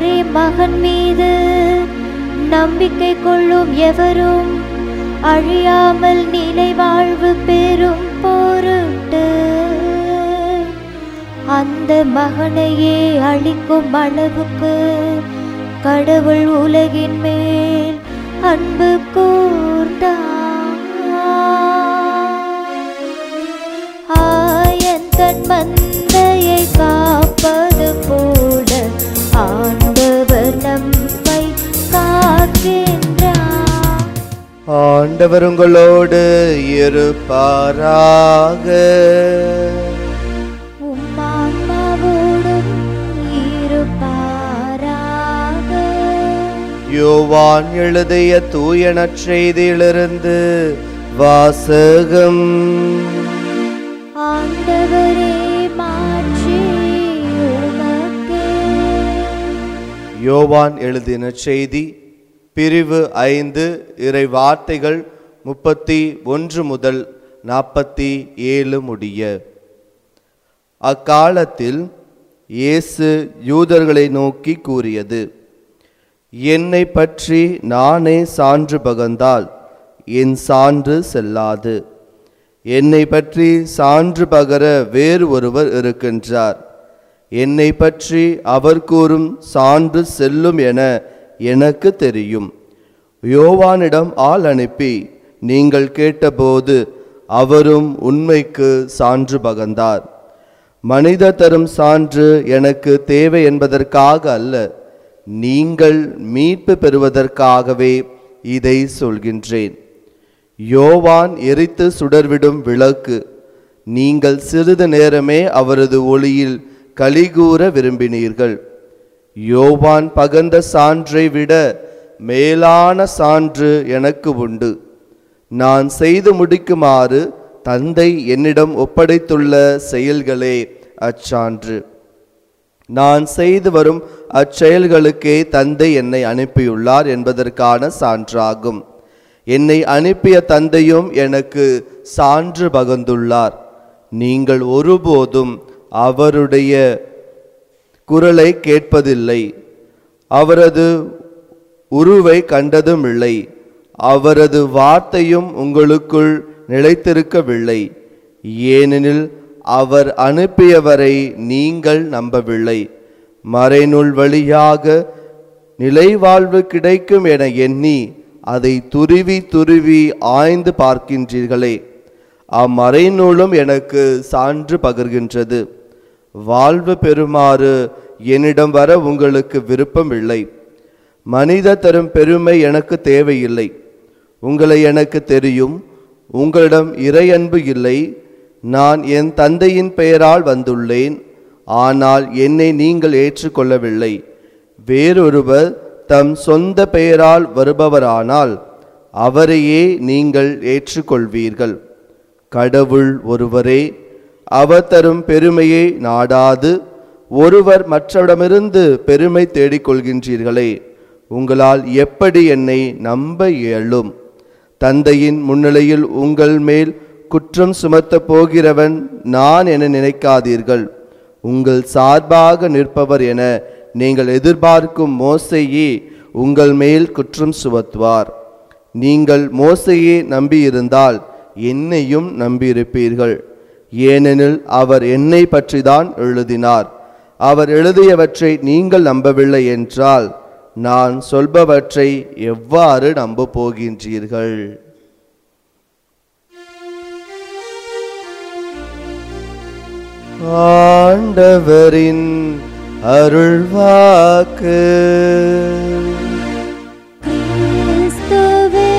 ஒரே மகன் மீது நம்பிக்கை கொள்ளும் எவரும் அழியாமல் நிலை வாழ்வு பெறும் பொருட்டு அந்த மகனையே அழிக்கும் அளவுக்கு கடவுள் உலகின் மேல் அன்பு கூர்ந்தார் ஆயன் தன் மந்தையை காப்பது போல ஆண்டவர் நம்மை காக்கின்றார் ஆண்டவர் உங்களோடு இருப்பாராக உம்மான்மாவோடும் இருப்பாராக யோவான் எழுதிய தூய நற்செய்தியிலிருந்து வாசகம் ஆண்டவரே மாற்றி உமக்கே யோவான் எழுதின செய்தி பிரிவு ஐந்து இறை வார்த்தைகள் முப்பத்தி ஒன்று முதல் நாற்பத்தி ஏழு முடிய அக்காலத்தில் இயேசு யூதர்களை நோக்கி கூறியது என்னை பற்றி நானே சான்று பகர்ந்தால் என் சான்று செல்லாது என்னை பற்றி சான்று பகர வேறு ஒருவர் இருக்கின்றார் என்னை பற்றி அவர் கூறும் சான்று செல்லும் என எனக்கு தெரியும் யோவானிடம் ஆள் அனுப்பி நீங்கள் கேட்டபோது அவரும் உண்மைக்கு சான்று பகர்ந்தார் மனித தரும் சான்று எனக்கு தேவை என்பதற்காக அல்ல நீங்கள் மீட்பு பெறுவதற்காகவே இதை சொல்கின்றேன் யோவான் எரித்து சுடர்விடும் விளக்கு நீங்கள் சிறிது நேரமே அவரது ஒளியில் கலிகூற விரும்பினீர்கள் யோவான் பகர்ந்த சான்றை விட மேலான சான்று எனக்கு உண்டு நான் செய்து முடிக்குமாறு தந்தை என்னிடம் ஒப்படைத்துள்ள செயல்களே அச்சான்று நான் செய்து வரும் அச்செயல்களுக்கே தந்தை என்னை அனுப்பியுள்ளார் என்பதற்கான சான்றாகும் என்னை அனுப்பிய தந்தையும் எனக்கு சான்று பகர்ந்துள்ளார் நீங்கள் ஒருபோதும் அவருடைய குரலை கேட்பதில்லை அவரது உருவை கண்டதும் இல்லை அவரது வார்த்தையும் உங்களுக்குள் நிலைத்திருக்கவில்லை ஏனெனில் அவர் அனுப்பியவரை நீங்கள் நம்பவில்லை மறைநூல் வழியாக நிலைவாழ்வு கிடைக்கும் என எண்ணி அதை துருவி துருவி ஆய்ந்து பார்க்கின்றீர்களே அம்மறைநூலும் எனக்கு சான்று பகர்கின்றது வாழ்வு பெறுமாறு என்னிடம் வர உங்களுக்கு விருப்பம் இல்லை மனித தரும் பெருமை எனக்கு தேவையில்லை உங்களை எனக்கு தெரியும் உங்களிடம் இறையன்பு இல்லை நான் என் தந்தையின் பெயரால் வந்துள்ளேன் ஆனால் என்னை நீங்கள் ஏற்றுக்கொள்ளவில்லை வேறொருவர் தம் சொந்த பெயரால் வருபவரானால் அவரையே நீங்கள் ஏற்றுக்கொள்வீர்கள் கடவுள் ஒருவரே அவர் தரும் பெருமையை நாடாது ஒருவர் மற்றவரிடமிருந்து பெருமை தேடிக்கொள்கின்றீர்களே உங்களால் எப்படி என்னை நம்ப இயலும் தந்தையின் முன்னிலையில் உங்கள் மேல் குற்றம் சுமத்தப் போகிறவன் நான் என நினைக்காதீர்கள் உங்கள் சார்பாக நிற்பவர் என நீங்கள் எதிர்பார்க்கும் மோசையே உங்கள் மேல் குற்றம் சுமத்துவார் நீங்கள் மோசையே நம்பியிருந்தால் என்னையும் நம்பியிருப்பீர்கள் ஏனெனில் அவர் என்னை பற்றிதான் எழுதினார் அவர் எழுதியவற்றை நீங்கள் நம்பவில்லை என்றால் நான் சொல்பவற்றை எவ்வாறு நம்ப போகின்றீர்கள் ஆண்டவரின் அருள்வாக்கு கிறிஸ்துவே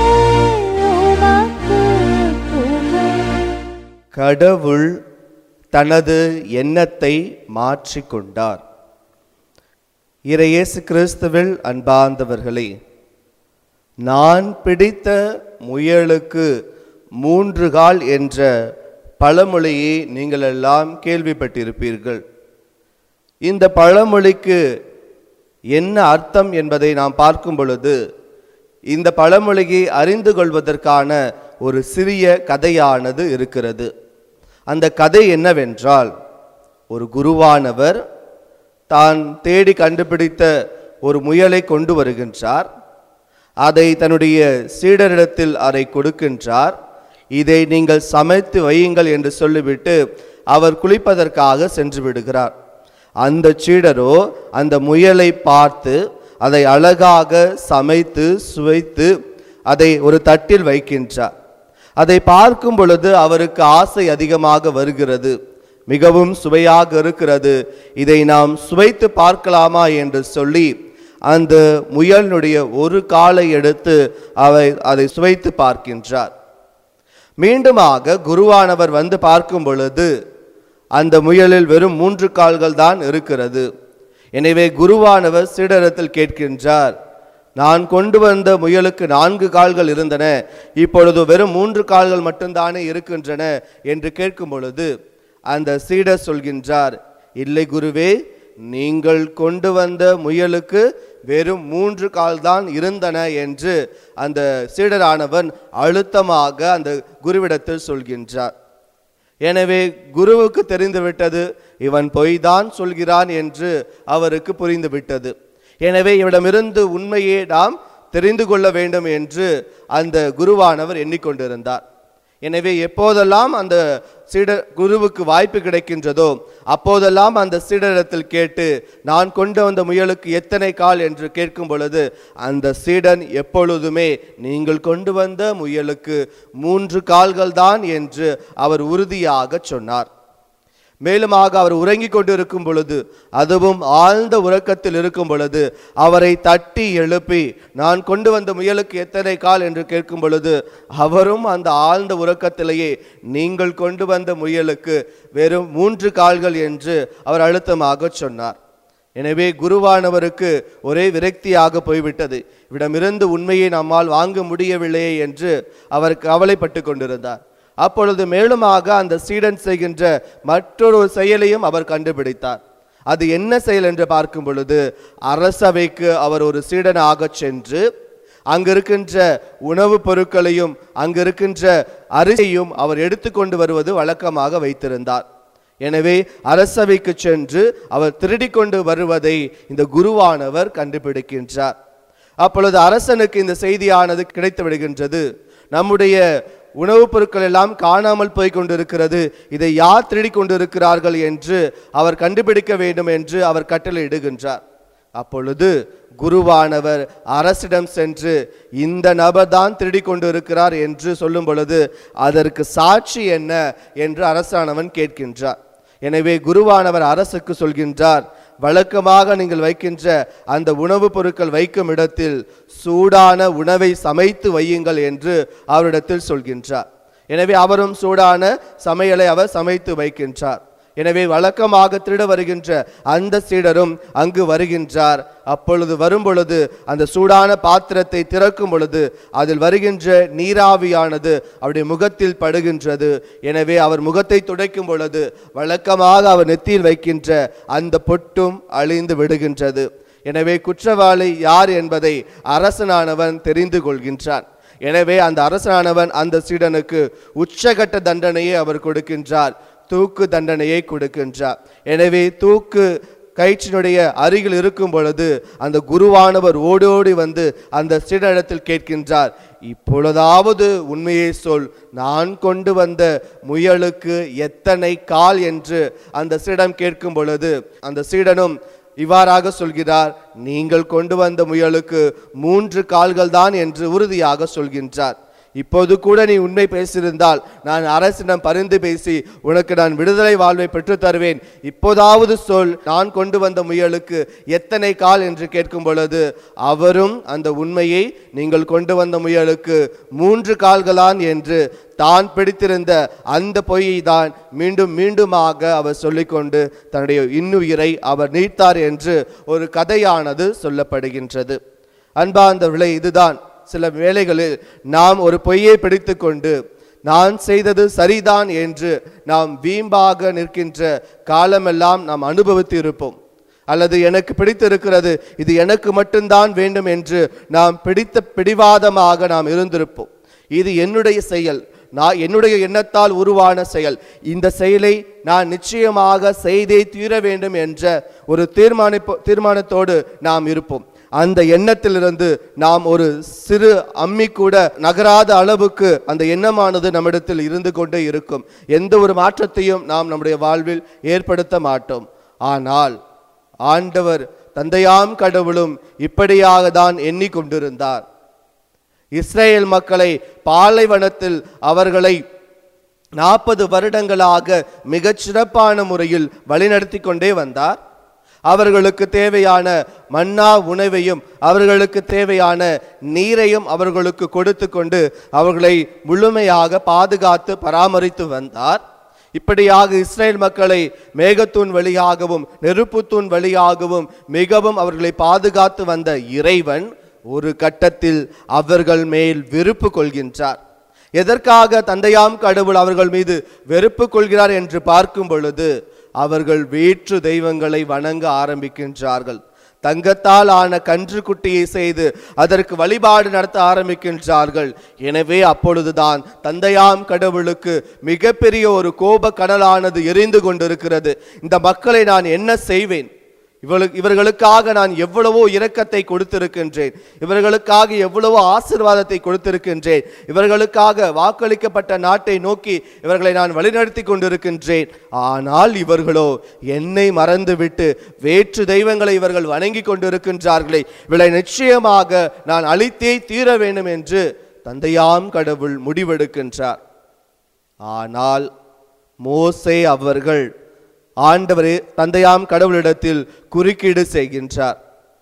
உமக்கு புகழ் கடவுள் தனது எண்ணத்தை மாற்றிக்கொண்டார் இறையேசு கிறிஸ்துவில் அன்பார்ந்தவர்களே நான் பிடித்த முயலுக்கு மூன்று கால் என்ற பழமொழியை நீங்கள் எல்லாம் கேள்விப்பட்டிருப்பீர்கள் இந்த பழமொழிக்கு என்ன அர்த்தம் என்பதை நாம் பார்க்கும் பொழுது இந்த பழமொழியை அறிந்து கொள்வதற்கான ஒரு சிறிய கதையானது இருக்கிறது அந்த கதை என்னவென்றால் ஒரு குருவானவர் தான் தேடி கண்டுபிடித்த ஒரு முயலை கொண்டு வருகின்றார் அதை தன்னுடைய சீடரிடத்தில் அதை கொடுக்கின்றார் இதை நீங்கள் சமைத்து வையுங்கள் என்று சொல்லிவிட்டு அவர் குளிப்பதற்காக சென்று விடுகிறார் அந்த சீடரோ அந்த முயலை பார்த்து அதை அழகாக சமைத்து சுவைத்து அதை ஒரு தட்டில் வைக்கின்றார் அதை பார்க்கும் பொழுது அவருக்கு ஆசை அதிகமாக வருகிறது மிகவும் சுவையாக இருக்கிறது இதை நாம் சுவைத்து பார்க்கலாமா என்று சொல்லி அந்த முயலினுடைய ஒரு காலை எடுத்து அவை அதை சுவைத்து பார்க்கின்றார் மீண்டுமாக குருவானவர் வந்து பார்க்கும் பொழுது அந்த முயலில் வெறும் மூன்று கால்கள் தான் இருக்கிறது எனவே குருவானவர் சீடரத்தில் கேட்கின்றார் நான் கொண்டு வந்த முயலுக்கு நான்கு கால்கள் இருந்தன இப்பொழுது வெறும் மூன்று கால்கள் மட்டும்தானே இருக்கின்றன என்று கேட்கும் பொழுது அந்த சீடர் சொல்கின்றார் இல்லை குருவே நீங்கள் கொண்டு வந்த முயலுக்கு வெறும் மூன்று கால்தான் இருந்தன என்று அந்த சீடரானவன் அழுத்தமாக அந்த குருவிடத்தில் சொல்கின்றார் எனவே குருவுக்கு தெரிந்துவிட்டது இவன் பொய்தான் சொல்கிறான் என்று அவருக்கு புரிந்துவிட்டது எனவே இவனிடமிருந்து உண்மையை நாம் தெரிந்து கொள்ள வேண்டும் என்று அந்த குருவானவர் எண்ணிக்கொண்டிருந்தார் எனவே எப்போதெல்லாம் அந்த சீடர் குருவுக்கு வாய்ப்பு கிடைக்கின்றதோ அப்போதெல்லாம் அந்த சீடரிடத்தில் கேட்டு நான் கொண்டு வந்த முயலுக்கு எத்தனை கால் என்று கேட்கும் பொழுது அந்த சீடன் எப்பொழுதுமே நீங்கள் கொண்டு வந்த முயலுக்கு மூன்று கால்கள் தான் என்று அவர் உறுதியாக சொன்னார் மேலுமாக அவர் உறங்கிக் கொண்டிருக்கும் பொழுது அதுவும் ஆழ்ந்த உறக்கத்தில் இருக்கும் பொழுது அவரை தட்டி எழுப்பி நான் கொண்டு வந்த முயலுக்கு எத்தனை கால் என்று கேட்கும் பொழுது அவரும் அந்த ஆழ்ந்த உறக்கத்திலேயே நீங்கள் கொண்டு வந்த முயலுக்கு வெறும் மூன்று கால்கள் என்று அவர் அழுத்தமாக சொன்னார் எனவே குருவானவருக்கு ஒரே விரக்தியாக போய்விட்டது இவிடமிருந்து உண்மையை நம்மால் வாங்க முடியவில்லையே என்று அவர் கவலைப்பட்டு கொண்டிருந்தார் அப்பொழுது மேலுமாக அந்த சீடன் செய்கின்ற மற்றொரு செயலையும் அவர் கண்டுபிடித்தார் அது என்ன செயல் என்று பார்க்கும் பொழுது அரசவைக்கு அவர் ஒரு சீடனாக சென்று அங்கு இருக்கின்ற உணவுப் பொருட்களையும் அங்கு இருக்கின்ற அரிசியையும் அவர் எடுத்துக்கொண்டு வருவது வழக்கமாக வைத்திருந்தார் எனவே அரசவைக்கு சென்று அவர் திருடிக் கொண்டு வருவதை இந்த குருவானவர் கண்டுபிடிக்கின்றார் அப்பொழுது அரசனுக்கு இந்த செய்தியானது கிடைத்து விடுகின்றது நம்முடைய உணவுப் பொருட்கள் எல்லாம் காணாமல் போய் கொண்டிருக்கிறது இதை யார் திருடிக் கொண்டிருக்கிறார்கள் என்று அவர் கண்டுபிடிக்க வேண்டும் என்று அவர் கட்டளையிடுகின்றார் அப்பொழுது குருவானவர் அரசிடம் சென்று இந்த நபர் தான் திருடிக் கொண்டிருக்கிறார் என்று சொல்லும் பொழுது அதற்கு சாட்சி என்ன என்று அரசானவன் கேட்கின்றார் எனவே குருவானவர் அரசுக்கு சொல்கின்றார் வழக்கமாக நீங்கள் வைக்கின்ற அந்த உணவுப் பொருட்கள் வைக்கும் இடத்தில் சூடான உணவை சமைத்து வையுங்கள் என்று அவரிடத்தில் சொல்கின்றார் எனவே அவரும் சூடான சமையலை அவர் சமைத்து வைக்கின்றார் எனவே வழக்கமாக திருட வருகின்ற அந்த சீடரும் அங்கு வருகின்றார் அப்பொழுது வரும்பொழுது அந்த சூடான பாத்திரத்தை திறக்கும் பொழுது அதில் வருகின்ற நீராவியானது அவருடைய முகத்தில் படுகின்றது எனவே அவர் முகத்தை துடைக்கும் பொழுது வழக்கமாக அவர் நெத்தியில் வைக்கின்ற அந்த பொட்டும் அழிந்து விடுகின்றது எனவே குற்றவாளி யார் என்பதை அரசனானவன் தெரிந்து கொள்கின்றான் எனவே அந்த அரசனானவன் அந்த சீடனுக்கு உச்சகட்ட தண்டனையை அவர் கொடுக்கின்றார் தூக்கு தண்டனையை கொடுக்கின்றார் எனவே தூக்கு கயிற்றினுடைய அருகில் இருக்கும் பொழுது அந்த குருவானவர் ஓடோடி வந்து அந்த சீடனிடத்தில் கேட்கின்றார் இப்பொழுதாவது உண்மையை சொல் நான் கொண்டு வந்த முயலுக்கு எத்தனை கால் என்று அந்த சீடன் கேட்கும் பொழுது அந்த சீடனும் இவ்வாறாக சொல்கிறார் நீங்கள் கொண்டு வந்த முயலுக்கு மூன்று கால்கள் தான் என்று உறுதியாக சொல்கின்றார் இப்போது கூட நீ உண்மை பேசியிருந்தால் நான் அரசிடம் பரிந்து பேசி உனக்கு நான் விடுதலை வாழ்வை பெற்றுத் தருவேன் இப்போதாவது சொல் நான் கொண்டு வந்த முயலுக்கு எத்தனை கால் என்று கேட்கும் பொழுது அவரும் அந்த உண்மையை நீங்கள் கொண்டு வந்த முயலுக்கு மூன்று கால்களான் என்று தான் பிடித்திருந்த அந்த பொய்யை தான் மீண்டும் மீண்டுமாக அவர் சொல்லிக்கொண்டு தன்னுடைய இன்னுயிரை அவர் நீத்தார் என்று ஒரு கதையானது சொல்லப்படுகின்றது அன்பார்ந்த விலை இதுதான் சில வேளைகளில் நாம் ஒரு பொய்யை பிடித்துக்கொண்டு நான் செய்தது சரிதான் என்று நாம் வீம்பாக நிற்கின்ற காலமெல்லாம் நாம் அனுபவித்து இருப்போம் அல்லது எனக்கு பிடித்திருக்கிறது இது எனக்கு மட்டும்தான் வேண்டும் என்று நாம் பிடித்த பிடிவாதமாக நாம் இருந்திருப்போம் இது என்னுடைய செயல் நான் என்னுடைய எண்ணத்தால் உருவான செயல் இந்த செயலை நான் நிச்சயமாக செய்தே தீர வேண்டும் என்ற ஒரு தீர்மானி தீர்மானத்தோடு நாம் இருப்போம் அந்த எண்ணத்திலிருந்து நாம் ஒரு சிறு அம்மி கூட நகராத அளவுக்கு அந்த எண்ணமானது நம்மிடத்தில் இருந்து கொண்டே இருக்கும் எந்த ஒரு மாற்றத்தையும் நாம் நம்முடைய வாழ்வில் ஏற்படுத்த மாட்டோம் ஆனால் ஆண்டவர் தந்தையாம் கடவுளும் இப்படியாக தான் எண்ணிக்கொண்டிருந்தார் இஸ்ரேல் மக்களை பாலைவனத்தில் அவர்களை நாற்பது வருடங்களாக மிகச் சிறப்பான முறையில் வழிநடத்தி கொண்டே வந்தார் அவர்களுக்கு தேவையான மன்னா உணவையும் அவர்களுக்கு தேவையான நீரையும் அவர்களுக்கு கொடுத்து கொண்டு அவர்களை முழுமையாக பாதுகாத்து பராமரித்து வந்தார் இப்படியாக இஸ்ரேல் மக்களை மேகத்தூண் வழியாகவும் நெருப்புத்தூண் வழியாகவும் மிகவும் அவர்களை பாதுகாத்து வந்த இறைவன் ஒரு கட்டத்தில் அவர்கள் மேல் வெறுப்பு கொள்கின்றார் எதற்காக தந்தையாம் கடவுள் அவர்கள் மீது வெறுப்பு கொள்கிறார் என்று பார்க்கும் பொழுது அவர்கள் வேற்று தெய்வங்களை வணங்க ஆரம்பிக்கின்றார்கள் தங்கத்தால் ஆன கன்று குட்டியை செய்து அதற்கு வழிபாடு நடத்த ஆரம்பிக்கின்றார்கள் எனவே அப்பொழுதுதான் தந்தையாம் கடவுளுக்கு மிகப்பெரிய ஒரு கோப கடலானது எரிந்து கொண்டிருக்கிறது இந்த மக்களை நான் என்ன செய்வேன் இவளுக்கு இவர்களுக்காக நான் எவ்வளவோ இரக்கத்தை கொடுத்திருக்கின்றேன் இவர்களுக்காக எவ்வளவோ ஆசீர்வாதத்தை கொடுத்திருக்கின்றேன் இவர்களுக்காக வாக்களிக்கப்பட்ட நாட்டை நோக்கி இவர்களை நான் வழிநடத்தி கொண்டிருக்கின்றேன் ஆனால் இவர்களோ என்னை மறந்துவிட்டு வேற்று தெய்வங்களை இவர்கள் வணங்கி கொண்டிருக்கின்றார்களே இவளை நிச்சயமாக நான் அழித்தே தீர வேண்டும் என்று தந்தையாம் கடவுள் முடிவெடுக்கின்றார் ஆனால் மோசே அவர்கள் ஆண்டவரே தந்தையாம் கடவுளிடத்தில் குறுக்கீடு செய்கின்றார்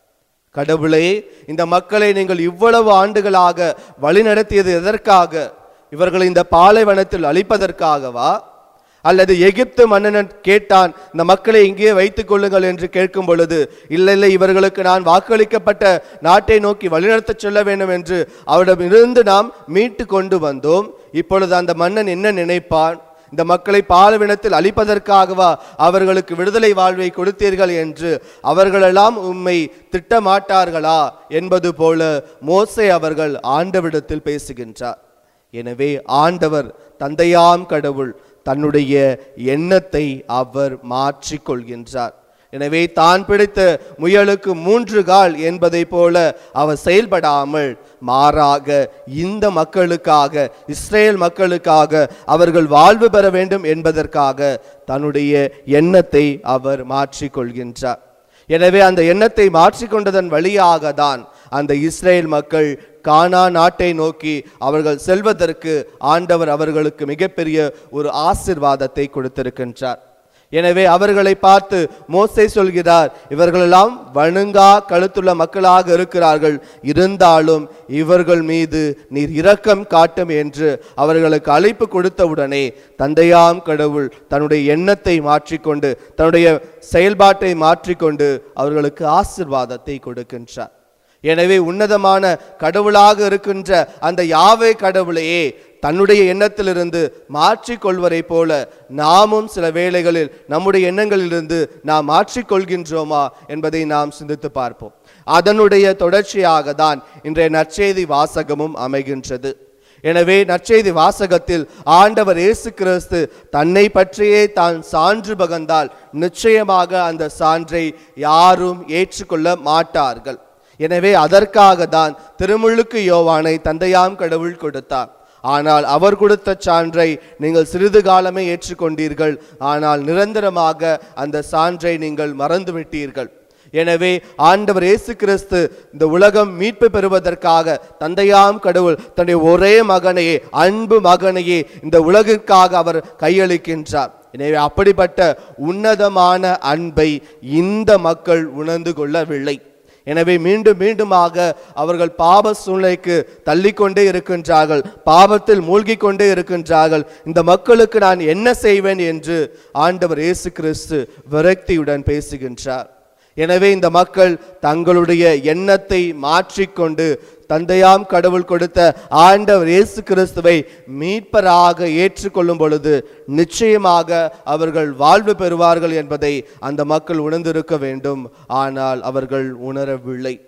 கடவுளே இந்த மக்களை நீங்கள் இவ்வளவு ஆண்டுகளாக வழிநடத்தியது எதற்காக இவர்களை இந்த பாலைவனத்தில் அழிப்பதற்காகவா அல்லது எகிப்து மன்னன் கேட்டான் இந்த மக்களை இங்கே வைத்துக் கொள்ளுங்கள் என்று கேட்கும் பொழுது இல்லை இல்லை இவர்களுக்கு நான் வாக்களிக்கப்பட்ட நாட்டை நோக்கி வழிநடத்தச் செல்ல வேண்டும் என்று அவரிடமிருந்து நாம் மீட்டு கொண்டு வந்தோம் இப்பொழுது அந்த மன்னன் என்ன நினைப்பான் இந்த மக்களை பாலவினத்தில் அழிப்பதற்காகவா அவர்களுக்கு விடுதலை வாழ்வை கொடுத்தீர்கள் என்று அவர்களெல்லாம் உம்மை திட்டமாட்டார்களா என்பது போல மோசே அவர்கள் ஆண்டவிடத்தில் பேசுகின்றார் எனவே ஆண்டவர் தந்தையாம் கடவுள் தன்னுடைய எண்ணத்தை அவர் மாற்றிக் கொள்கின்றார் எனவே தான் பிடித்த முயலுக்கு மூன்று கால் என்பதை போல அவர் செயல்படாமல் மாறாக இந்த மக்களுக்காக இஸ்ரேல் மக்களுக்காக அவர்கள் வாழ்வு பெற வேண்டும் என்பதற்காக தன்னுடைய எண்ணத்தை அவர் மாற்றிக் கொள்கின்றார் எனவே அந்த எண்ணத்தை மாற்றிக்கொண்டதன் வழியாக தான் அந்த இஸ்ரேல் மக்கள் கானா நாட்டை நோக்கி அவர்கள் செல்வதற்கு ஆண்டவர் அவர்களுக்கு மிகப்பெரிய ஒரு ஆசிர்வாதத்தை கொடுத்திருக்கின்றார் எனவே அவர்களை பார்த்து மோசே சொல்கிறார் இவர்களெல்லாம் வணுங்கா கழுத்துள்ள மக்களாக இருக்கிறார்கள் இருந்தாலும் இவர்கள் மீது நீர் இரக்கம் காட்டும் என்று அவர்களுக்கு அழைப்பு கொடுத்தவுடனே தந்தையாம் கடவுள் தன்னுடைய எண்ணத்தை மாற்றிக்கொண்டு தன்னுடைய செயல்பாட்டை மாற்றிக்கொண்டு அவர்களுக்கு ஆசிர்வாதத்தை கொடுக்கின்றார் எனவே உன்னதமான கடவுளாக இருக்கின்ற அந்த யாவே கடவுளையே தன்னுடைய எண்ணத்திலிருந்து மாற்றிக் கொள்வதை போல நாமும் சில வேளைகளில் நம்முடைய எண்ணங்களிலிருந்து நாம் மாற்றிக்கொள்கின்றோமா என்பதை நாம் சிந்தித்து பார்ப்போம் அதனுடைய தொடர்ச்சியாக தான் இன்றைய நற்செய்தி வாசகமும் அமைகின்றது எனவே நற்செய்தி வாசகத்தில் ஆண்டவர் இயேசு கிறிஸ்து தன்னை பற்றியே தான் சான்று பகந்தால் நிச்சயமாக அந்த சான்றை யாரும் ஏற்றுக்கொள்ள மாட்டார்கள் எனவே அதற்காக தான் திருமுழுக்கு யோவானை தந்தையாம் கடவுள் கொடுத்தார் ஆனால் அவர் கொடுத்த சான்றை நீங்கள் சிறிது காலமே ஏற்றுக்கொண்டீர்கள் ஆனால் நிரந்தரமாக அந்த சான்றை நீங்கள் மறந்துவிட்டீர்கள் எனவே ஆண்டவர் இயேசு கிறிஸ்து இந்த உலகம் மீட்பு பெறுவதற்காக தந்தையாம் கடவுள் தன்னுடைய ஒரே மகனையே அன்பு மகனையே இந்த உலகிற்காக அவர் கையளிக்கின்றார் எனவே அப்படிப்பட்ட உன்னதமான அன்பை இந்த மக்கள் உணர்ந்து கொள்ளவில்லை எனவே மீண்டும் மீண்டுமாக அவர்கள் பாப சூழ்நிலைக்கு தள்ளிக்கொண்டே இருக்கின்றார்கள் பாவத்தில் மூழ்கிக் கொண்டே இருக்கின்றார்கள் இந்த மக்களுக்கு நான் என்ன செய்வேன் என்று ஆண்டவர் இயேசு கிறிஸ்து விரக்தியுடன் பேசுகின்றார் எனவே இந்த மக்கள் தங்களுடைய எண்ணத்தை மாற்றிக்கொண்டு தந்தையாம் கடவுள் கொடுத்த ஆண்டவர் இயேசு கிறிஸ்துவை மீட்பராக ஏற்றுக்கொள்ளும் பொழுது நிச்சயமாக அவர்கள் வாழ்வு பெறுவார்கள் என்பதை அந்த மக்கள் உணர்ந்திருக்க வேண்டும் ஆனால் அவர்கள் உணரவில்லை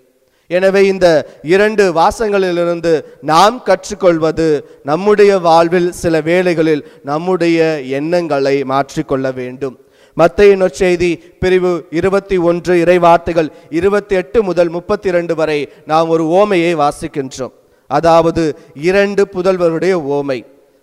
எனவே இந்த இரண்டு வாசங்களிலிருந்து நாம் கற்றுக்கொள்வது நம்முடைய வாழ்வில் சில வேளைகளில் நம்முடைய எண்ணங்களை மாற்றிக்கொள்ள வேண்டும் மத்திய நற்செய்தி பிரிவு இருபத்தி ஒன்று இறைவார்த்தைகள் இருபத்தி எட்டு முதல் முப்பத்தி இரண்டு வரை நாம் ஒரு ஓமையை வாசிக்கின்றோம் அதாவது இரண்டு புதல்வருடைய ஓமை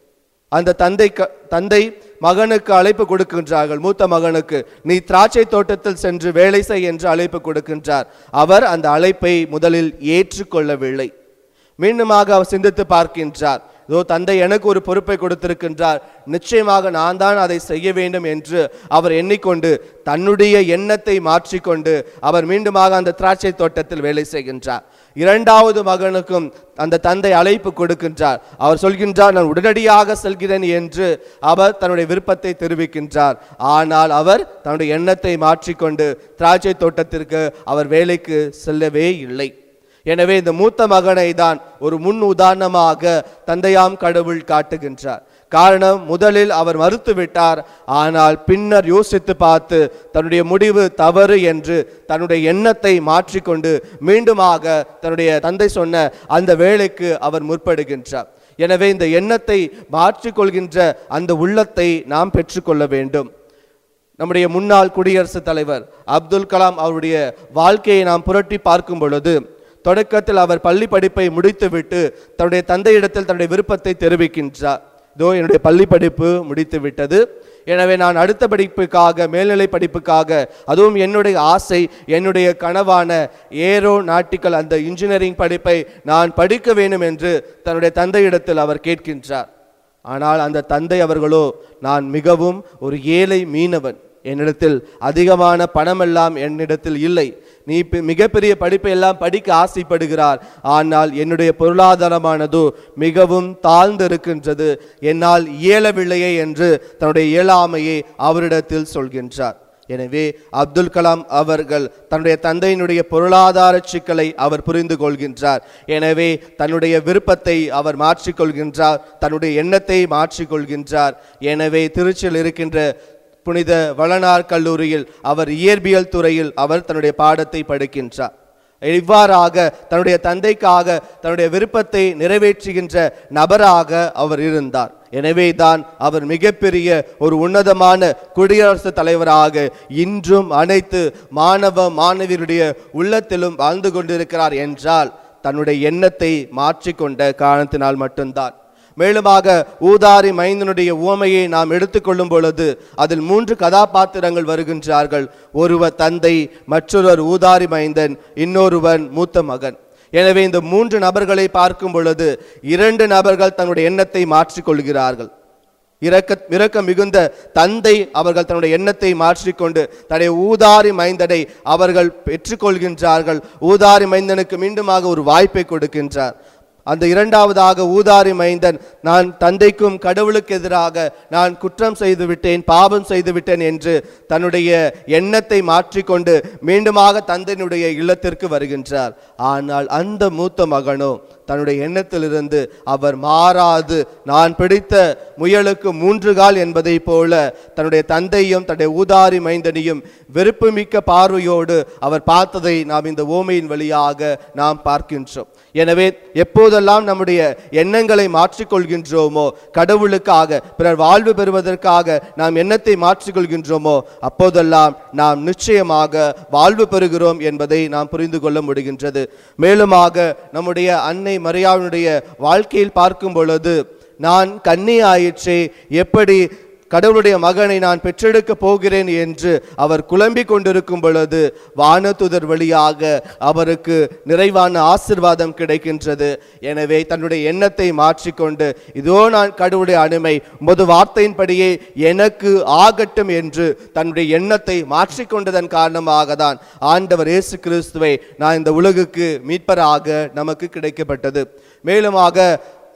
அந்த தந்தை க- தந்தை மகனுக்கு அழைப்பு கொடுக்கின்றார்கள் மூத்த மகனுக்கு நீ திராட்சை தோட்டத்தில் சென்று வேலை செய் என்று அழைப்பு கொடுக்கின்றார் அவர் அந்த அழைப்பை முதலில் ஏற்றுக்கொள்ளவில்லை மீண்டுமாக அவர் சிந்தித்து பார்க்கின்றார் இதோ தந்தை எனக்கு ஒரு பொறுப்பை கொடுத்திருக்கின்றார் நிச்சயமாக நான் தான் அதை செய்ய வேண்டும் என்று அவர் எண்ணிக்கொண்டு தன்னுடைய எண்ணத்தை மாற்றிக்கொண்டு அவர் மீண்டுமாக அந்த திராட்சை தோட்டத்தில் வேலை செய்கின்றார் இரண்டாவது மகனுக்கும் அந்த தந்தை அழைப்பு கொடுக்கின்றார் அவர் சொல்கின்றார் நான் உடனடியாக செல்கிறேன் என்று அவர் தன்னுடைய விருப்பத்தை தெரிவிக்கின்றார் ஆனால் அவர் தன்னுடைய எண்ணத்தை மாற்றிக்கொண்டு திராட்சை தோட்டத்திற்கு அவர் வேலைக்கு செல்லவே இல்லை எனவே இந்த மூத்த மகனை தான் ஒரு முன் உதாரணமாக தந்தையாம் கடவுள் காட்டுகின்றார் காரணம் முதலில் அவர் மறுத்துவிட்டார் ஆனால் பின்னர் யோசித்து பார்த்து தன்னுடைய முடிவு தவறு என்று தன்னுடைய எண்ணத்தை மாற்றிக்கொண்டு மீண்டுமாக தன்னுடைய தந்தை சொன்ன அந்த வேலைக்கு அவர் முற்படுகின்றார் எனவே இந்த எண்ணத்தை மாற்றிக்கொள்கின்ற அந்த உள்ளத்தை நாம் பெற்றுக்கொள்ள வேண்டும் நம்முடைய முன்னாள் குடியரசுத் தலைவர் அப்துல் கலாம் அவருடைய வாழ்க்கையை நாம் புரட்டி பார்க்கும் பொழுது தொடக்கத்தில் அவர் பள்ளி படிப்பை முடித்துவிட்டு தன்னுடைய தந்தையிடத்தில் தன்னுடைய விருப்பத்தை தெரிவிக்கின்றார் இதோ என்னுடைய பள்ளி படிப்பு முடித்து விட்டது எனவே நான் அடுத்த படிப்புக்காக மேல்நிலை படிப்புக்காக அதுவும் என்னுடைய ஆசை என்னுடைய கனவான ஏரோ நாட்டிக்கல் அந்த இன்ஜினியரிங் படிப்பை நான் படிக்க வேண்டும் என்று தன்னுடைய தந்தையிடத்தில் அவர் கேட்கின்றார் ஆனால் அந்த தந்தை அவர்களோ நான் மிகவும் ஒரு ஏழை மீனவன் என்னிடத்தில் அதிகமான பணமெல்லாம் என்னிடத்தில் இல்லை நீ பி- மிகப்பெரிய படிப்பை எல்லாம் படிக்க ஆசைப்படுகிறார் ஆனால் என்னுடைய பொருளாதாரமானதோ மிகவும் தாழ்ந்திருக்கின்றது என்னால் இயலவில்லையே என்று தன்னுடைய இயலாமையை அவரிடத்தில் சொல்கின்றார் எனவே அப்துல் கலாம் அவர்கள் தன்னுடைய தந்தையினுடைய பொருளாதார சிக்கலை அவர் புரிந்து கொள்கின்றார் எனவே தன்னுடைய விருப்பத்தை அவர் மாற்றிக்கொள்கின்றார் தன்னுடைய எண்ணத்தை மாற்றிக்கொள்கின்றார் எனவே திருச்சியில் இருக்கின்ற புனித வளனார் கல்லூரியில் அவர் இயற்பியல் துறையில் அவர் தன்னுடைய பாடத்தை படிக்கின்றார் இவ்வாறாக தன்னுடைய தந்தைக்காக தன்னுடைய விருப்பத்தை நிறைவேற்றுகின்ற நபராக அவர் இருந்தார் எனவே தான் அவர் மிகப்பெரிய ஒரு உன்னதமான குடியரசுத் தலைவராக இன்றும் அனைத்து மாணவ மாணவியருடைய உள்ளத்திலும் வாழ்ந்து கொண்டிருக்கிறார் என்றால் தன்னுடைய எண்ணத்தை மாற்றிக்கொண்ட காரணத்தினால் மட்டும்தான் மேலுமாக ஊதாரி மைந்தனுடைய உவமையை நாம் எடுத்துக்கொள்ளும் பொழுது அதில் மூன்று கதாபாத்திரங்கள் வருகின்றார்கள் ஒருவர் தந்தை மற்றொருவர் ஊதாரி மைந்தன் இன்னொருவன் மூத்த மகன் எனவே இந்த மூன்று நபர்களை பார்க்கும் பொழுது இரண்டு நபர்கள் தன்னுடைய எண்ணத்தை மாற்றிக்கொள்கிறார்கள் இரக்க இரக்கம் மிகுந்த தந்தை அவர்கள் தன்னுடைய எண்ணத்தை மாற்றிக்கொண்டு தன்னுடைய ஊதாரி மைந்தனை அவர்கள் பெற்றுக்கொள்கின்றார்கள் ஊதாரி மைந்தனுக்கு மீண்டுமாக ஒரு வாய்ப்பை கொடுக்கின்றார் அந்த இரண்டாவதாக ஊதாரி மைந்தன் நான் தந்தைக்கும் கடவுளுக்கு எதிராக நான் குற்றம் செய்து விட்டேன் பாவம் செய்து விட்டேன் என்று தன்னுடைய எண்ணத்தை மாற்றிக்கொண்டு மீண்டுமாக தந்தையினுடைய இல்லத்திற்கு வருகின்றார் ஆனால் அந்த மூத்த மகனோ தன்னுடைய எண்ணத்திலிருந்து அவர் மாறாது நான் பிடித்த முயலுக்கு மூன்று கால் என்பதைப் போல தன்னுடைய தந்தையும் தன்னுடைய ஊதாரி மைந்தனையும் வெறுப்புமிக்க பார்வையோடு அவர் பார்த்ததை நாம் இந்த ஓமையின் வழியாக நாம் பார்க்கின்றோம் எனவே எப்போதெல்லாம் நம்முடைய எண்ணங்களை மாற்றிக்கொள்கின்றோமோ கடவுளுக்காக பிறர் வாழ்வு பெறுவதற்காக நாம் எண்ணத்தை மாற்றிக்கொள்கின்றோமோ அப்போதெல்லாம் நாம் நிச்சயமாக வாழ்வு பெறுகிறோம் என்பதை நாம் புரிந்து கொள்ள முடிகின்றது மேலுமாக நம்முடைய அன்னை மரியாவினுடைய வாழ்க்கையில் பார்க்கும் பொழுது நான் கன்னி ஆயிற்றே எப்படி கடவுளுடைய மகனை நான் பெற்றெடுக்க போகிறேன் என்று அவர் குழம்பிக் கொண்டிருக்கும் பொழுது வானதுதர் வழியாக அவருக்கு நிறைவான ஆசிர்வாதம் கிடைக்கின்றது எனவே தன்னுடைய எண்ணத்தை மாற்றிக்கொண்டு இதோ நான் கடவுளுடைய அனுமை உமது வார்த்தையின்படியே எனக்கு ஆகட்டும் என்று தன்னுடைய எண்ணத்தை மாற்றிக்கொண்டதன் காரணமாக தான் ஆண்டவர் இயேசு கிறிஸ்துவை நான் இந்த உலகுக்கு மீட்பராக நமக்கு கிடைக்கப்பட்டது மேலுமாக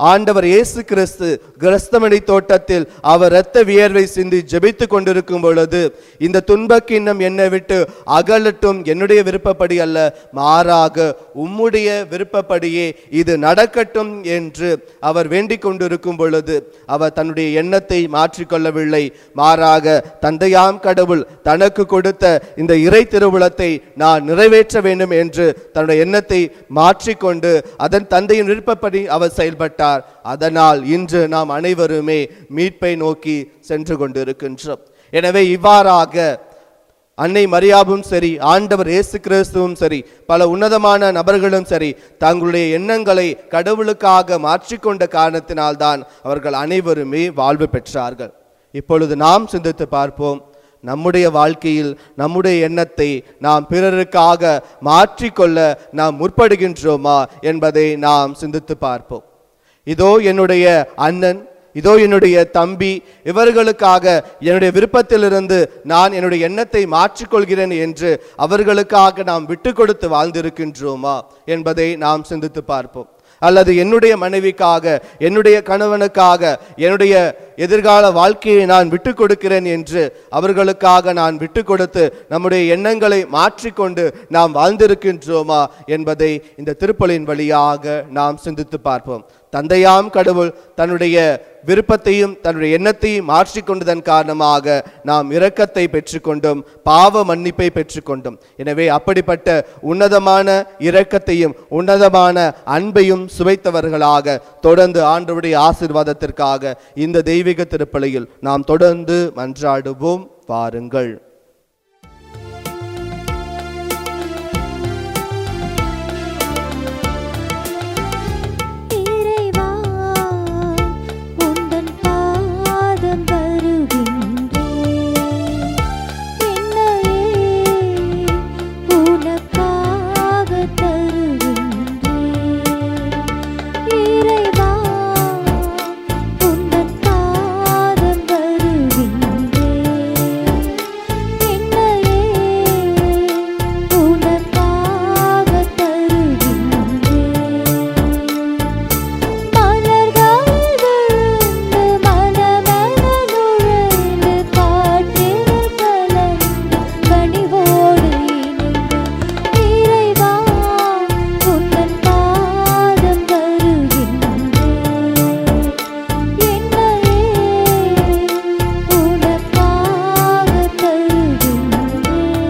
ஆண்டவர் இயேசு கிறிஸ்து கிறிஸ்தமணி தோட்டத்தில் அவர் இரத்த வியர்வை சிந்தி ஜெபித்து கொண்டிருக்கும் பொழுது இந்த துன்பக் கிண்ணம் என்னை விட்டு அகலட்டும் என்னுடைய விருப்பப்படி அல்ல மாறாக உம்முடைய விருப்பப்படியே இது நடக்கட்டும் என்று அவர் வேண்டிக் கொண்டிருக்கும் பொழுது அவர் தன்னுடைய எண்ணத்தை மாற்றிக்கொள்ளவில்லை மாறாக தந்தையாம் கடவுள் தனக்கு கொடுத்த இந்த இறை திருவுளத்தை நான் நிறைவேற்ற வேண்டும் என்று தன்னுடைய எண்ணத்தை மாற்றிக்கொண்டு அதன் தந்தையின் விருப்பப்படி அவர் செயல்பட்டார் அதனால் இன்று நாம் அனைவருமே மீட்பை நோக்கி சென்று கொண்டிருக்கின்றோம் எனவே இவ்வாறாக அன்னை மரியாவும் சரி ஆண்டவர் இயேசு கிறிஸ்துவும் சரி பல உன்னதமான நபர்களும் சரி தங்களுடைய எண்ணங்களை கடவுளுக்காக மாற்றிக்கொண்ட காரணத்தினால்தான் அவர்கள் அனைவருமே வாழ்வு பெற்றார்கள் இப்பொழுது நாம் சிந்தித்து பார்ப்போம் நம்முடைய வாழ்க்கையில் நம்முடைய எண்ணத்தை நாம் பிறருக்காக மாற்றிக்கொள்ள நாம் முற்படுகின்றோமா என்பதை நாம் சிந்தித்து பார்ப்போம் இதோ என்னுடைய அண்ணன் இதோ என்னுடைய தம்பி இவர்களுக்காக என்னுடைய விருப்பத்திலிருந்து நான் என்னுடைய எண்ணத்தை மாற்றிக்கொள்கிறேன் என்று அவர்களுக்காக நாம் விட்டு கொடுத்து வாழ்ந்திருக்கின்றோமா என்பதை நாம் சிந்தித்து பார்ப்போம் அல்லது என்னுடைய மனைவிக்காக என்னுடைய கணவனுக்காக என்னுடைய எதிர்கால வாழ்க்கையை நான் விட்டு கொடுக்கிறேன் என்று அவர்களுக்காக நான் விட்டு கொடுத்து நம்முடைய எண்ணங்களை மாற்றிக்கொண்டு நாம் வாழ்ந்திருக்கின்றோமா என்பதை இந்த திருப்பலின் வழியாக நாம் சிந்தித்து பார்ப்போம் தந்தையாம் கடவுள் தன்னுடைய விருப்பத்தையும் தன்னுடைய எண்ணத்தையும் மாற்றிக்கொண்டதன் காரணமாக நாம் இரக்கத்தை பெற்றுக்கொண்டோம் பாவ மன்னிப்பை பெற்றுக்கொண்டோம் எனவே அப்படிப்பட்ட உன்னதமான இரக்கத்தையும் உன்னதமான அன்பையும் சுவைத்தவர்களாக தொடர்ந்து ஆண்டவருடைய ஆசீர்வாதத்திற்காக இந்த தெய்வீக திருப்பலியில் நாம் தொடர்ந்து மன்றாடுவோம் வாருங்கள் இறைவா உந்தன் பாதம் வருகின்றேன் என்னையே உனக்காக தருகின்றேன் இறைவா உந்தன் பாதம் வருகின்றேன் என்னையே உனக்காக தருகின்றேன் மலர்கள் விழுந்து மனமென நுழைந்து காற்றில் கலந்து கனிவோடு இணைந்து இறைவா உந்தன் பாதம் வருகின்றேன் என்னையே உனக்காக தருகின்றேன்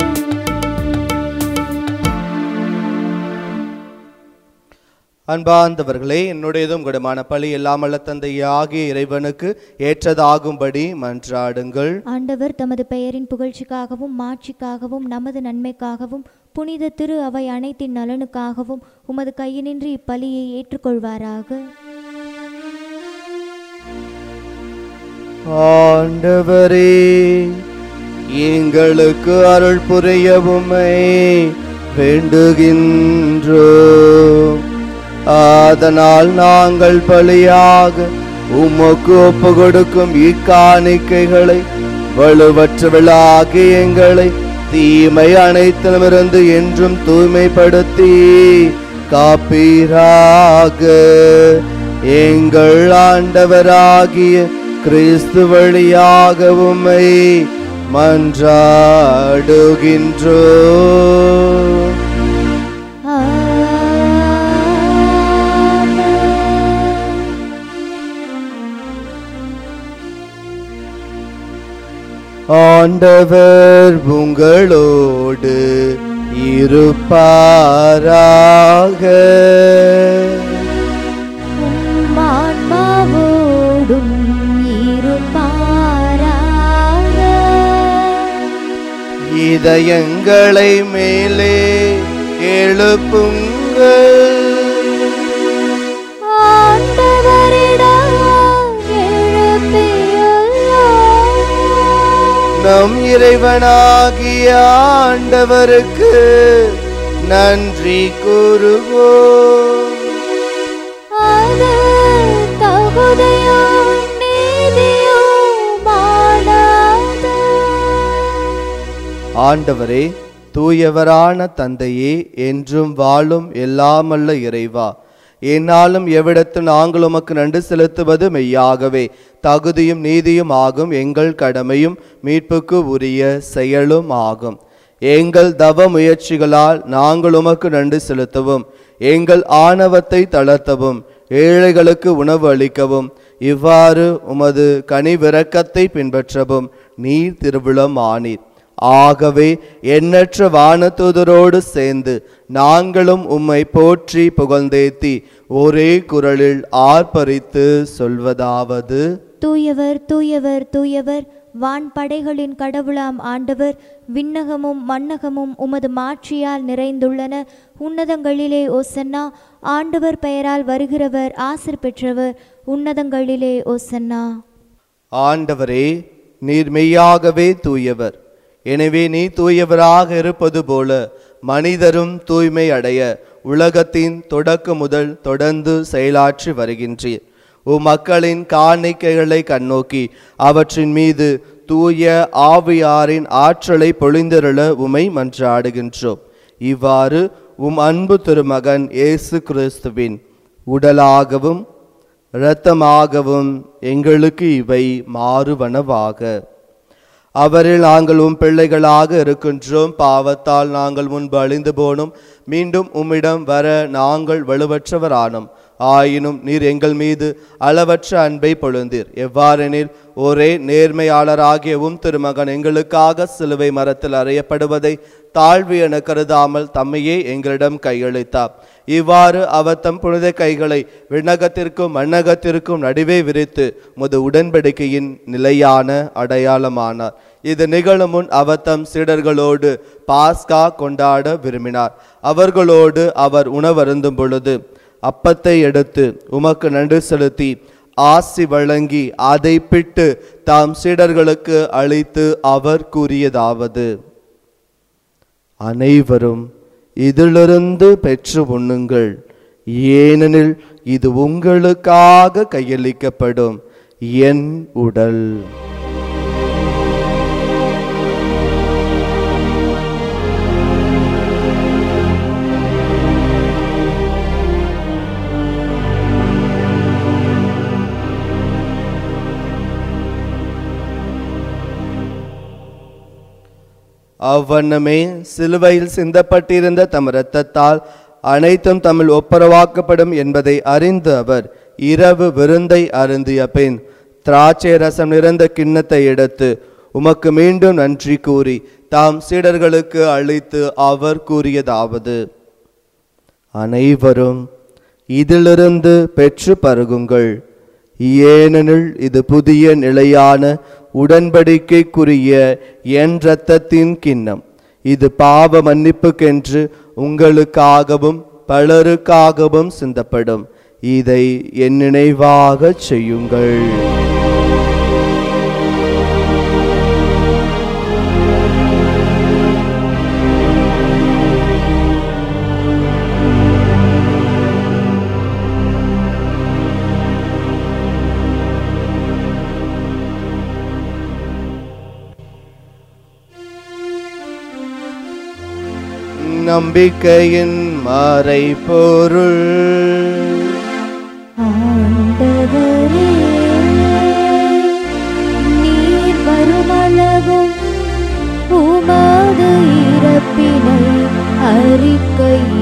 அன்பார்ந்தவர்களே என்னுடையதும் குடமான பழி எல்லாமல்ல தந்தை ஆகிய இறைவனுக்கு ஏற்றதாகும்படி மன்றாடுங்கள் ஆண்டவர் தமது பெயரின் புகழ்ச்சிக்காகவும் மாட்சிக்காகவும் நமது நன்மைக்காகவும் புனித திரு அவை அனைத்தின் நலனுக்காகவும் உமது கையினின்று இப்பலியை ஏற்றுக்கொள்வாராக ஆண்டவரே எங்களுக்கு அருள் புரிய உம்மை வேண்டுகின்றோம் அதனால் நாங்கள் பலியாக உமக்கு ஒப்பு கொடுக்கும் இக்காணிக்கைகளை வலுவற்றவளாகி எங்களை தீமை அனைத்திலுமிருந்து என்றும் தூய்மைப்படுத்தி காப்பீராக எங்கள் ஆண்டவராகிய கிறிஸ்து வழியாக உம்மை மன்றாடுகின்றோ ஆமென். ஆண்டவர் உங்களோடு இருப்பாராக உம் ஆன்மாவோடும் இருப்பாராக இதயங்களை மேலே எழுப்புங்கள் ஆண்டவரிடம் எழுப்பியுள்ளோம். நம் இறைவனாகிய ஆண்டவருக்கு நன்றி கூறுவோம் அது தகுதியும் நீதியுமானது. ஆண்டவரே தூயவரான தந்தையே என்றும் வாழும் எல்லாமல்ல இறைவா என்னாலும் எவ்விடத்து நாங்கள் உமக்கு நன்றி செலுத்துவது மெய்யாகவே தகுதியும் நீதியும் ஆகும் எங்கள் கடமையும் மீட்புக்கு உரிய செயலும் ஆகும் எங்கள் தவ முயற்சிகளால் நாங்கள் உமக்கு நன்றி செலுத்தவும் எங்கள் ஆணவத்தை தளர்த்தவும் ஏழைகளுக்கு உணவு அளிக்கவும் இவ்வாறு உமது கனிவிரக்கத்தை பின்பற்றவும் நீர் திருவிழம் ஆனீர் ஆகவே எண்ணற்ற வானதூதரோடு சேர்ந்து நாங்களும் உம்மை போற்றி புகழ்ந்தேத்தி ஒரே குரலில் ஆர்ப்பரித்து சொல்வதாவது தூயவர் தூயவர் தூயவர் வான்படைகளின் கடவுளாம் ஆண்டவர் விண்ணகமும் மண்ணகமும் உமது மாட்சியால் நிறைந்துள்ளன உன்னதங்களிலே ஓசன்னா ஆண்டவர் பெயரால் வருகிறவர் ஆசிர் பெற்றவர் உன்னதங்களிலே ஓசன்னா ஆண்டவரே நீர் மெய்யாகவே தூயவர் எனவே நீ தூயவராக இருப்பது போல மனிதரும் தூய்மை அடைய உலகத்தின் தொடக்க முதல் தொடர்ந்து செயலாற்றி வருகின்றீர் உம் மக்களின் காணிக்கைகளை கண்ணோக்கி அவற்றின் மீது தூய ஆவியாரின் ஆற்றலை பொழிந்தருள உமை மன்றாடுகின்றோம் இவ்வாறு உம் அன்பு திருமகன் இயேசு கிறிஸ்துவின் உடலாகவும் இரத்தமாகவும் எங்களுக்கு இவை மாறுவனவாக அவரில் நாங்கள் உம் பிள்ளைகளாக இருக்கின்றோம் பாவத்தால் நாங்கள் முன்பு அழிந்து போனோம் மீண்டும் உம்மிடம் வர நாங்கள் வலுவற்றவரானோம் ஆயினும் நீர் எங்கள் மீது அளவற்ற அன்பை பொழுந்தீர் எவ்வாறெனில் ஒரே நேர்மையாளராகிய உம் திருமகன் எங்களுக்காக சிலுவை மரத்தில் அறையப்படுவதை தாழ்வு என கருதாமல் தம்மையே எங்களிடம் கையளித்தார் இவ்வாறு அவர் தம் புனித கைகளை விண்ணகத்திற்கும் மண்ணகத்திற்கும் நடுவே விரித்து முது உடன்படிக்கையின் நிலையான அடையாளமானார் இது நிகழும் முன் அவர் தம் சீடர்களோடு பாஸ்கா கொண்டாட விரும்பினார் அவர்களோடு அவர் உணவருந்தும் பொழுது அப்பத்தை எடுத்து உமக்கு நன்றி செலுத்தி ஆசி வழங்கி அதை பிட்டு தாம் சீடர்களுக்கு அளித்து அவர் கூறியதாவது அனைவரும் இதிலிருந்து பெற்று உண்ணுங்கள் ஏனெனில் இது உங்களுக்காக கையளிக்கப்படும் என் உடல் அவ்வண்ணமே சிலுவையில் சிந்தப்பட்டிருந்த தம் இரத்தத்தால் அனைத்தும் தமிழ் ஒப்புரவாக்கப்படும் என்பதை அறிந்த அவர் இரவு விருந்தை அருந்திய பின் திராட்சை ரசம் நிறைந்த கிண்ணத்தை எடுத்து உமக்கு மீண்டும் நன்றி கூறி தாம் சீடர்களுக்கு அளித்து அவர் கூறியதாவது அனைவரும் இதிலிருந்து பெற்று பருகுங்கள் ஏனெனில் இது புதிய நிலையான உடன்படிக்கைக்குரிய என் இரத்தத்தின் கிண்ணம் இது பாவ மன்னிப்புக்கென்று உங்களுக்காகவும் பலருக்காகவும் சிந்தப்படும் இதை என் நினைவாகச் செய்யுங்கள் நம்பிக்கையின் மறைபொருள் ஆண்டவரே நீர் வருமளவும் உமது இறப்பினை அறிக்கையிடுகின்றோ